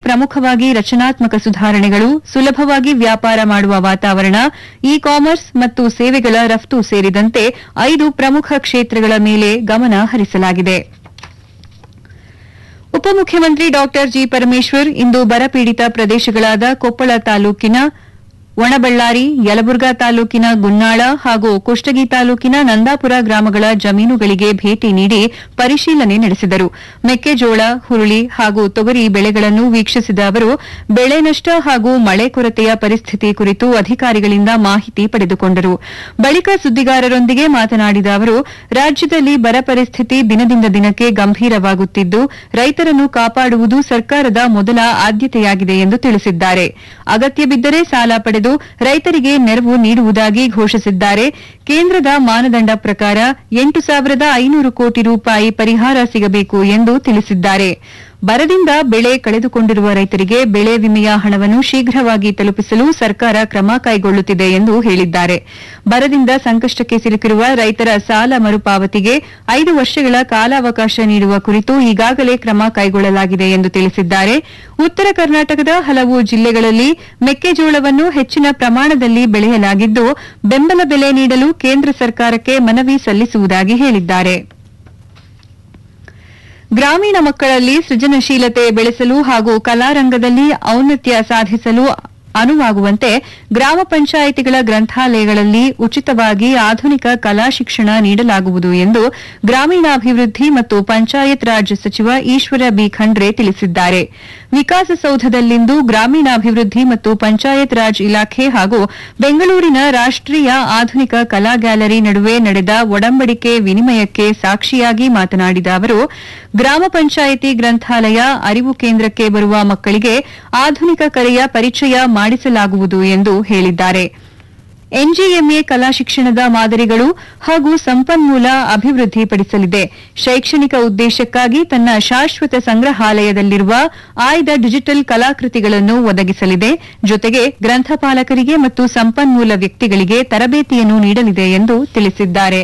ಪ್ರಮುಖವಾಗಿ ರಚನಾತ್ಮಕ ಸುಧಾರಣೆಗಳು ಸುಲಭವಾಗಿ ವ್ಯಾಪಾರ ಮಾಡುವ ವಾತಾವರಣ ಇ ಕಾಮರ್ಸ್ ಮತ್ತು ಸೇವೆಗಳ ರಫ್ತು ಸೇರಿದಂತೆ ಐದು ಪ್ರಮುಖ ಕ್ಷೇತ್ರಗಳ ಮೇಲೆ ಗಮನ ಹರಿಸಲಾಗಿದೆ ಉಪಮುಖ್ಯಮಂತ್ರಿ ಡಾ ಜಿ ಪರಮೇಶ್ವರ್ ಇಂದು ಬರಪೀಡಿತ ಪ್ರದೇಶಗಳಾದ ಕೊಪ್ಪಳ ತಾಲೂಕಿನ ಒಣಬಳ್ಳಾರಿ ಯಲಬುರ್ಗಾ ತಾಲೂಕಿನ ಗುನ್ನಾಳ ಹಾಗೂ ಕುಷ್ಟಗಿ ತಾಲೂಕಿನ ನಂದಾಪುರ ಗ್ರಾಮಗಳ ಜಮೀನುಗಳಿಗೆ ಭೇಟಿ ನೀಡಿ ಪರಿಶೀಲನೆ ನಡೆಸಿದರು ಮೆಕ್ಕೆಜೋಳ ಹುರುಳಿ ಹಾಗೂ ತೊಗರಿ ಬೆಳೆಗಳನ್ನು ವೀಕ್ಷಿಸಿದ ಅವರು ಬೆಳೆ ನಷ್ಟ ಹಾಗೂ ಮಳೆ ಕೊರತೆಯ ಪರಿಸ್ಥಿತಿ ಕುರಿತು ಅಧಿಕಾರಿಗಳಿಂದ ಮಾಹಿತಿ ಪಡೆದುಕೊಂಡರು ಬಳಿಕ ಸುದ್ದಿಗಾರರೊಂದಿಗೆ ಮಾತನಾಡಿದ ಅವರು ರಾಜ್ಯದಲ್ಲಿ ಬರ ಪರಿಸ್ಥಿತಿ ದಿನದಿಂದ ದಿನಕ್ಕೆ ಗಂಭೀರವಾಗುತ್ತಿದ್ದು ರೈತರನ್ನು ಕಾಪಾಡುವುದು ಸರ್ಕಾರದ ಮೊದಲ ಆದ್ಯತೆಯಾಗಿದೆ ಎಂದು ತಿಳಿಸಿದ್ದಾರೆ ಅಗತ್ಯ ಬಿದ್ದರೆ ಸಾಲ ಪಡೆದು ರೈತರಿಗೆ ನೆರವು ನೀಡುವುದಾಗಿ ಘೋಷಿಸಿದ್ದಾರೆ ಕೇಂದ್ರದ ಮಾನದಂಡ ಪ್ರಕಾರ ಎಂಟು ಸಾವಿರದ ಐನೂರು ಕೋಟಿ ರೂಪಾಯಿ ಪರಿಹಾರ ಸಿಗಬೇಕು ಎಂದು ತಿಳಿಸಿದ್ದಾರೆ ಬರದಿಂದ ಬೆಳೆ ಕಳೆದುಕೊಂಡಿರುವ ರೈತರಿಗೆ ಬೆಳೆ ವಿಮೆಯ ಹಣವನ್ನು ಶೀಘ್ರವಾಗಿ ತಲುಪಿಸಲು ಸರ್ಕಾರ ಕ್ರಮ ಕೈಗೊಳ್ಳುತ್ತಿದೆ ಎಂದು ಹೇಳಿದ್ದಾರೆ ಬರದಿಂದ ಸಂಕಷ್ಟಕ್ಕೆ ಸಿಲುಕಿರುವ ರೈತರ ಸಾಲ ಮರುಪಾವತಿಗೆ ಐದು ವರ್ಷಗಳ ಕಾಲಾವಕಾಶ ನೀಡುವ ಕುರಿತು ಈಗಾಗಲೇ ಕ್ರಮ ಕೈಗೊಳ್ಳಲಾಗಿದೆ ಎಂದು ತಿಳಿಸಿದ್ದಾರೆ ಉತ್ತರ ಕರ್ನಾಟಕದ ಹಲವು ಜಿಲ್ಲೆಗಳಲ್ಲಿ ಮೆಕ್ಕೆಜೋಳವನ್ನು ಹೆಚ್ಚಿನ ಪ್ರಮಾಣದಲ್ಲಿ ಬೆಳೆಯಲಾಗಿದ್ದು ಬೆಂಬಲ ಬೆಲೆ ನೀಡಲು ಕೇಂದ್ರ ಸರ್ಕಾರಕ್ಕೆ ಮನವಿ ಸಲ್ಲಿಸುವುದಾಗಿ ಹೇಳಿದ್ದಾರೆ ಗ್ರಾಮೀಣ ಮಕ್ಕಳಲ್ಲಿ ಸೃಜನಶೀಲತೆ ಬೆಳೆಸಲು ಹಾಗೂ ಕಲಾರಂಗದಲ್ಲಿ ಔನ್ನತ್ಯ ಸಾಧಿಸಲು ಅನುವಾಗುವಂತೆ ಗ್ರಾಮ ಪಂಚಾಯಿತಿಗಳ ಗ್ರಂಥಾಲಯಗಳಲ್ಲಿ ಉಚಿತವಾಗಿ ಆಧುನಿಕ ಕಲಾ ಶಿಕ್ಷಣ ನೀಡಲಾಗುವುದು ಎಂದು ಗ್ರಾಮೀಣಾಭಿವೃದ್ಧಿ ಮತ್ತು ಪಂಚಾಯತ್ ರಾಜ್ ಸಚಿವ ಈಶ್ವರ ಬಿ ಖಂಡ್ರೆ ತಿಳಿಸಿದ್ದಾರೆ ವಿಕಾಸಸೌಧದಲ್ಲಿಂದು ಗ್ರಾಮೀಣಾಭಿವೃದ್ಧಿ ಮತ್ತು ಪಂಚಾಯತ್ ರಾಜ್ ಇಲಾಖೆ ಹಾಗೂ ಬೆಂಗಳೂರಿನ ರಾಷ್ಟೀಯ ಆಧುನಿಕ ಕಲಾ ಗ್ಯಾಲರಿ ನಡುವೆ ನಡೆದ ಒಡಂಬಡಿಕೆ ವಿನಿಮಯಕ್ಕೆ ಸಾಕ್ಷಿಯಾಗಿ ಮಾತನಾಡಿದ ಅವರು ಗ್ರಾಮ ಪಂಚಾಯಿತಿ ಗ್ರಂಥಾಲಯ ಅರಿವು ಕೇಂದ್ರಕ್ಕೆ ಬರುವ ಮಕ್ಕಳಿಗೆ ಆಧುನಿಕ ಕಲೆಯ ಪರಿಚಯ ಮಾಡಿಸಲಾಗುವುದು ಎಂದು ಹೇಳಿದ್ದಾರೆ ಎನ್ಜಿಎಂಎ ಕಲಾ ಶಿಕ್ಷಣದ ಮಾದರಿಗಳು ಹಾಗೂ ಸಂಪನ್ಮೂಲ ಅಭಿವೃದ್ಧಿಪಡಿಸಲಿದೆ ಶೈಕ್ಷಣಿಕ ಉದ್ದೇಶಕ್ಕಾಗಿ ತನ್ನ ಶಾಶ್ವತ ಸಂಗ್ರಹಾಲಯದಲ್ಲಿರುವ ಆಯ್ದ ಡಿಜಿಟಲ್ ಕಲಾಕೃತಿಗಳನ್ನು ಒದಗಿಸಲಿದೆ ಜೊತೆಗೆ ಗ್ರಂಥಪಾಲಕರಿಗೆ ಮತ್ತು ಸಂಪನ್ಮೂಲ ವ್ಯಕ್ತಿಗಳಿಗೆ ತರಬೇತಿಯನ್ನು ನೀಡಲಿದೆ ಎಂದು ತಿಳಿಸಿದ್ದಾರೆ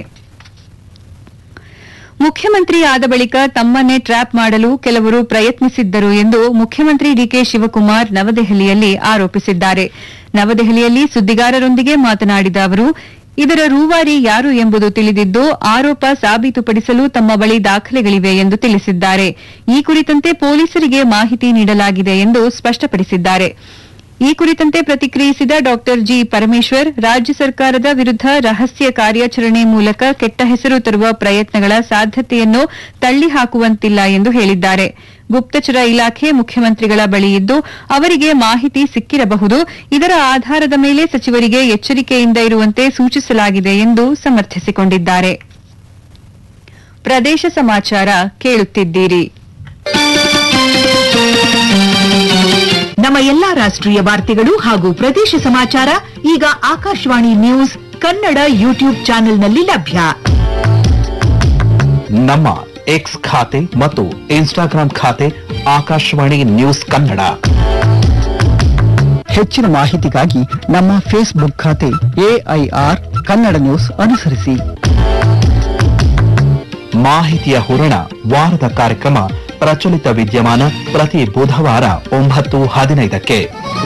ಮುಖ್ಯಮಂತ್ರಿ ಆದ ಬಳಿಕ ತಮ್ಮನ್ನೇ ಟ್ರ್ಯಾಪ್ ಮಾಡಲು ಕೆಲವರು ಪ್ರಯತ್ನಿಸಿದ್ದರು ಎಂದು ಮುಖ್ಯಮಂತ್ರಿ ಡಿಕೆ ಶಿವಕುಮಾರ್ ನವದೆಹಲಿಯಲ್ಲಿ ಆರೋಪಿಸಿದ್ದಾರೆ ನವದೆಹಲಿಯಲ್ಲಿ ಸುದ್ದಿಗಾರರೊಂದಿಗೆ ಮಾತನಾಡಿದ ಅವರು ಇದರ ರೂವಾರಿ ಯಾರು ಎಂಬುದು ತಿಳಿದಿದ್ದು ಆರೋಪ ಸಾಬೀತುಪಡಿಸಲು ತಮ್ಮ ಬಳಿ ದಾಖಲೆಗಳಿವೆ ಎಂದು ತಿಳಿಸಿದ್ದಾರೆ ಈ ಕುರಿತಂತೆ ಪೊಲೀಸರಿಗೆ ಮಾಹಿತಿ ನೀಡಲಾಗಿದೆ ಎಂದು ಸ್ಪಷ್ಟಪಡಿಸಿದ್ದಾರೆ ಈ ಕುರಿತಂತೆ ಪ್ರತಿಕ್ರಿಯಿಸಿದ ಡಾ ಜಿ ಪರಮೇಶ್ವರ್ ರಾಜ್ಯ ಸರ್ಕಾರದ ವಿರುದ್ದ ರಹಸ್ಯ ಕಾರ್ಯಾಚರಣೆ ಮೂಲಕ ಕೆಟ್ಟ ಹೆಸರು ತರುವ ಪ್ರಯತ್ನಗಳ ಸಾಧ್ಯತೆಯನ್ನು ತಳ್ಳಿಹಾಕುವಂತಿಲ್ಲ ಎಂದು ಹೇಳಿದ್ದಾರೆ ಗುಪ್ತಚರ ಇಲಾಖೆ ಮುಖ್ಯಮಂತ್ರಿಗಳ ಬಳಿ ಇದ್ದು ಅವರಿಗೆ ಮಾಹಿತಿ ಸಿಕ್ಕಿರಬಹುದು ಇದರ ಆಧಾರದ ಮೇಲೆ ಸಚಿವರಿಗೆ ಎಚ್ಚರಿಕೆಯಿಂದ ಇರುವಂತೆ ಸೂಚಿಸಲಾಗಿದೆ ಎಂದು ಸಮರ್ಥಿಸಿಕೊಂಡಿದ್ದಾರೆ ಪ್ರದೇಶ ಸಮಾಚಾರ ಕೇಳುತ್ತಿದ್ದೀರಿ ನಮ್ಮ ಎಲ್ಲಾ ರಾಷ್ಟ್ರೀಯ ವಾರ್ತೆಗಳು ಹಾಗೂ ಪ್ರದೇಶ ಸಮಾಚಾರ ಈಗ ಆಕಾಶವಾಣಿ ನ್ಯೂಸ್ ಕನ್ನಡ ಯೂಟ್ಯೂಬ್ ಚಾನೆಲ್ನಲ್ಲಿ ಲಭ್ಯ ನಮ್ಮ ಎಕ್ಸ್ ಖಾತೆ ಮತ್ತು ಇನ್ಸ್ಟಾಗ್ರಾಂ ಖಾತೆ ಆಕಾಶವಾಣಿ ನ್ಯೂಸ್ ಕನ್ನಡ ಹೆಚ್ಚಿನ ಮಾಹಿತಿಗಾಗಿ ನಮ್ಮ ಫೇಸ್ಬುಕ್ ಖಾತೆ ಎಐಆರ್ ಕನ್ನಡ ನ್ಯೂಸ್ ಅನುಸರಿಸಿ ಮಾಹಿತಿಯ ಹೂರಣ ವಾರದ ಕಾರ್ಯಕ್ರಮ ಪ್ರಚಲಿತ ವಿದ್ಯಮಾನ ಪ್ರತಿ ಬುಧವಾರ ಒಂಬತ್ತು ಹದಿನೈದಕ್ಕೆ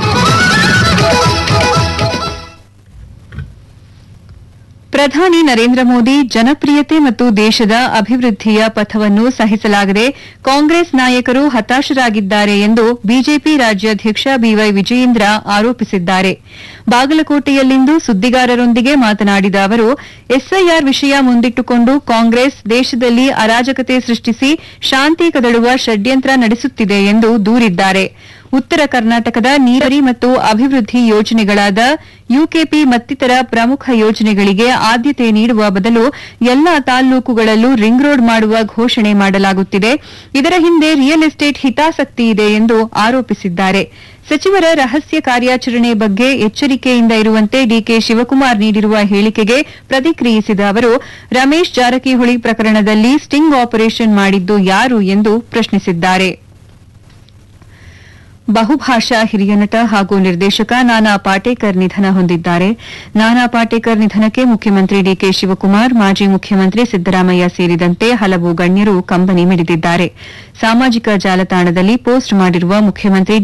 ಪ್ರಧಾನಿ ನರೇಂದ್ರ ಮೋದಿ ಜನಪ್ರಿಯತೆ ಮತ್ತು ದೇಶದ ಅಭಿವೃದ್ಧಿಯ ಪಥವನ್ನು ಸಹಿಸಲಾಗದೆ ಕಾಂಗ್ರೆಸ್ ನಾಯಕರು ಹತಾಶರಾಗಿದ್ದಾರೆ ಎಂದು ಬಿಜೆಪಿ ರಾಜ್ಯಾಧ್ಯಕ್ಷ ಬಿವೈ ವಿಜಯೇಂದ್ರ ಆರೋಪಿಸಿದ್ದಾರೆ ಬಾಗಲಕೋಟೆಯಲ್ಲಿಂದು ಸುದ್ದಿಗಾರರೊಂದಿಗೆ ಮಾತನಾಡಿದ ಅವರು ಎಸ್ಐಆರ್ ವಿಷಯ ಮುಂದಿಟ್ಟುಕೊಂಡು ಕಾಂಗ್ರೆಸ್ ದೇಶದಲ್ಲಿ ಅರಾಜಕತೆ ಸೃಷ್ಟಿಸಿ ಶಾಂತಿ ಕದಡುವ ಷಡ್ಯಂತ್ರ ನಡೆಸುತ್ತಿದೆ ಎಂದು ದೂರಿದ್ದಾರೆ ಉತ್ತರ ಕರ್ನಾಟಕದ ನೀರಾವರಿ ಮತ್ತು ಅಭಿವೃದ್ಧಿ ಯೋಜನೆಗಳಾದ ಯುಕೆಪಿ ಮತ್ತಿತರ ಪ್ರಮುಖ ಯೋಜನೆಗಳಿಗೆ ಆದ್ಯತೆ ನೀಡುವ ಬದಲು ಎಲ್ಲಾ ತಾಲ್ಲೂಕುಗಳಲ್ಲೂ ರಿಂಗ್ ರೋಡ್ ಮಾಡುವ ಘೋಷಣೆ ಮಾಡಲಾಗುತ್ತಿದೆ ಇದರ ಹಿಂದೆ ರಿಯಲ್ ಎಸ್ಟೇಟ್ ಹಿತಾಸಕ್ತಿ ಇದೆ ಎಂದು ಆರೋಪಿಸಿದ್ದಾರೆ ಸಚಿವರ ರಹಸ್ಯ ಕಾರ್ಯಾಚರಣೆ ಬಗ್ಗೆ ಎಚ್ಚರಿಕೆಯಿಂದ ಇರುವಂತೆ ಡಿಕೆ ಶಿವಕುಮಾರ್ ನೀಡಿರುವ ಹೇಳಿಕೆಗೆ ಪ್ರತಿಕ್ರಿಯಿಸಿದ ಅವರು ರಮೇಶ್ ಜಾರಕಿಹೊಳಿ ಪ್ರಕರಣದಲ್ಲಿ ಸ್ಟಿಂಗ್ ಆಪರೇಷನ್ ಮಾಡಿದ್ದು ಯಾರು ಎಂದು ಪ್ರಶ್ನಿಸಿದ್ದಾರೆ ಬಹುಭಾಷಾ ಹಿರಿಯ ನಟ ಹಾಗೂ ನಿರ್ದೇಶಕ ನಾನಾ ಪಾಟೇಕರ್ ನಿಧನ ಹೊಂದಿದ್ದಾರೆ ನಾನಾ ಪಾಟೇಕರ್ ನಿಧನಕ್ಕೆ ಮುಖ್ಯಮಂತ್ರಿ ಡಿಕೆ ಶಿವಕುಮಾರ್ ಮಾಜಿ ಮುಖ್ಯಮಂತ್ರಿ ಸಿದ್ದರಾಮಯ್ಯ ಸೇರಿದಂತೆ ಹಲವು ಗಣ್ಯರು ಕಂಬನಿ ಮಿಡಿದಿದ್ದಾರೆ ಸಾಮಾಜಿಕ ಜಾಲತಾಣದಲ್ಲಿ ಪೋಸ್ಟ್ ಮಾಡಿರುವ ಮುಖ್ಯಮಂತ್ರಿ